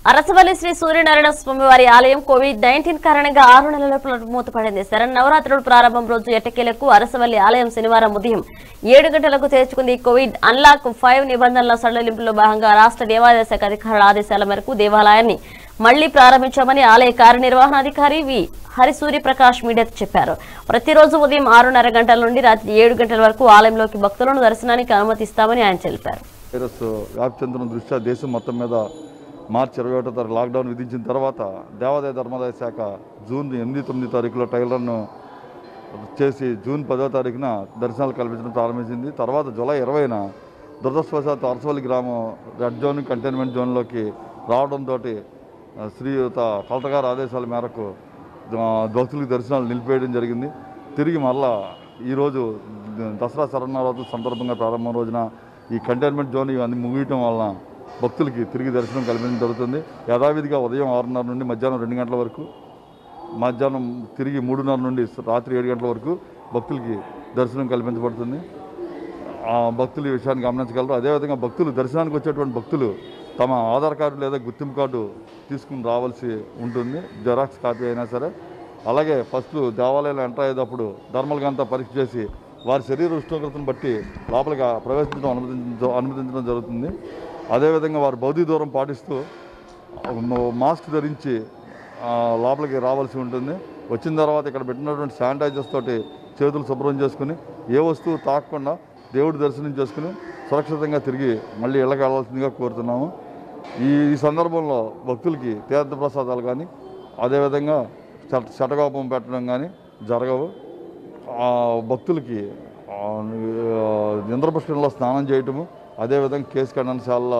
అరసవల్లి శ్రీ సూర్యనారాయణ స్వామి వారి ఆలయం Covid nineteen కారణంగా ఆరు నెలల మూతపడింది శరణ్ నవరాత్రుల ప్రారంభం రోజు ఎట్టకేలకు అరసవల్లి ఆలయం శనివారం ఉదయం ఏడు గంటలకు తెరుచుకుంది కోవిడ్ అన్లాక్ ఫైవ్ నిబంధనల సడలింపులో భాగంగా రాష్ట్ర దేవాదాయ శాఖ అధికారుల ఆదేశాల మేరకు దేవాలయాన్ని మళ్లీ ప్రారంభించామని ఆలయ కార్యనిర్వహణాధికారి వి హరిసూర్య ప్రకాష్ మీడియాకు చెప్పారు ప్రతిరోజు ఉదయం ఆరున్నర గంటల నుండి రాత్రి ఏడు గంటల వరకు ఆలయంలోకి భక్తులను దర్శనానికి అనుమతిస్తామని ఆయన తెలిపారు వైరస్ వ్యాప్తి చెందుతున్న దృష్ట్యా దేశం మొత్తం మీద మార్చి ఇరవై ఒకటో తారీఖు లాక్డౌన్ విధించిన తర్వాత దేవాదాయ ధర్మాదాయ శాఖ జూన్ ఎనిమిది తొమ్మిది తారీఖులో ట్రైలర్ను చేసి జూన్ పదో తారీఖున దర్శనాలు కల్పించడం ప్రారంభించింది తర్వాత జూలై ఇరవైన దురదృష్టవశాత్తు అరసవల్లి గ్రామం రెడ్ జోన్ కంటైన్మెంట్ జోన్లోకి రావడంతో శ్రీయుత కలెక్టర్ గారి ఆదేశాల మేరకు ఆ, భక్తులకు దర్శనాలు నిలిపేయడం జరిగింది తిరిగి మరలా ఈరోజు దసరా శరణావరాత్రుల సందర్భంగా ప్రారంభం రోజున ఈ కంటైన్మెంట్ జోన్ ఇవన్నీ ముగియటం వలన భక్తులకి తిరిగి దర్శనం కల్పించడం జరుగుతుంది యథావిధిగా ఉదయం ఆరున్నర నుండి మధ్యాహ్నం రెండు గంటల వరకు మధ్యాహ్నం తిరిగి మూడున్నర నుండి రాత్రి ఏడు గంటల వరకు భక్తులకి దర్శనం కల్పించబడుతుంది ఆ భక్తులు ఈ విషయాన్ని గమనించగలరు అదేవిధంగా భక్తులు దర్శనానికి వచ్చేటువంటి భక్తులు తమ ఆధార్ కార్డు లేదా గుర్తింపు కార్డు తీసుకుని రావాల్సి ఉంటుంది జెరాక్స్ కాపీ అయినా సరే అలాగే ఫస్ట్ దేవాలయాలు ఎంటర్ అయ్యేటప్పుడు థర్మల్ గంతా పరీక్ష చేసి వారి శరీర ఉష్ణోగ్రతను బట్టి లోపలికి ప్రవేశించడం అనుమతించ అనుమతించడం జరుగుతుంది అదేవిధంగా వారు భౌతిక దూరం పాటిస్తూ మాస్క్ ధరించి ఆ, లోపలికి రావాల్సి ఉంటుంది వచ్చిన తర్వాత ఇక్కడ పెట్టినటువంటి శానిటైజర్స్ తోటి చేతులు శుభ్రం చేసుకుని ఏ వస్తువు తాకకుండా దేవుడి దర్శనం చేసుకుని సురక్షితంగా తిరిగి మళ్ళీ ఇళ్ళకి వెళ్ళాల్సిందిగా కోరుతున్నాము ఈ ఈ సందర్భంలో భక్తులకి తీర్థప్రసాదాలు కానీ అదేవిధంగా చట చటకోపం పెట్టడం కానీ జరగవు ఆ భక్తులకి ఆ, ఇంద్రపుష్కరంలో స్నానం చేయటము అదేవిధంగా కేసు ఖండనశాల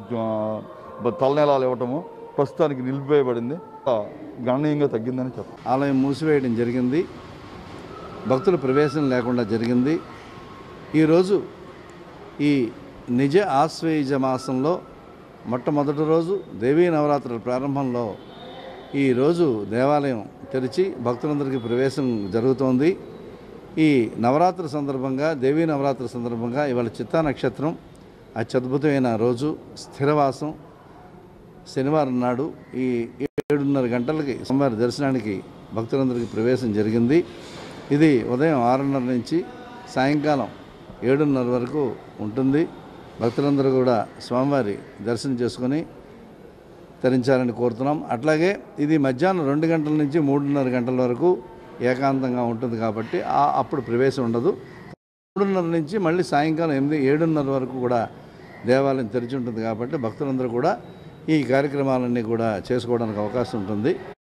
తలనీలాలు ఇవ్వటము ప్రస్తుతానికి నిలిపివేయబడింది ఆ, గణనీయంగా తగ్గిందని చెప్పాలి ఆలయం మూసివేయడం జరిగింది భక్తుల ప్రవేశం లేకుండా జరిగింది ఈరోజు ఈ నిజ ఆశ్వయుజ మాసంలో మొట్టమొదటి రోజు దేవీ నవరాత్రుల ప్రారంభంలో ఈరోజు దేవాలయం తెరిచి భక్తులందరికీ ప్రవేశం జరుగుతోంది ఈ నవరాత్రి సందర్భంగా దేవీ నవరాత్రి సందర్భంగా ఇవాళ చిత్తా నక్షత్రం అత్యద్భుతమైన రోజు స్థిరవాసం శనివారం నాడు ఈ ఏడున్నర గంటలకి సోమవారి దర్శనానికి భక్తులందరికీ ప్రవేశం జరిగింది ఇది ఉదయం ఆరున్నర నుంచి సాయంకాలం ఏడున్నర వరకు ఉంటుంది భక్తులందరూ కూడా స్వామివారి దర్శనం చేసుకొని తరించాలని కోరుతున్నాం అట్లాగే ఇది మధ్యాహ్నం రెండు గంటల నుంచి మూడున్నర గంటల వరకు ఏకాంతంగా ఉంటుంది కాబట్టి ఆ అప్పుడు ప్రవేశం ఉండదు మూడున్నర నుంచి మళ్ళీ సాయంకాలం ఎనిమిది ఏడున్నర వరకు కూడా దేవాలయం తెరిచి ఉంటుంది కాబట్టి భక్తులందరూ కూడా ఈ కార్యక్రమాలన్నీ కూడా చేసుకోవడానికి అవకాశం ఉంటుంది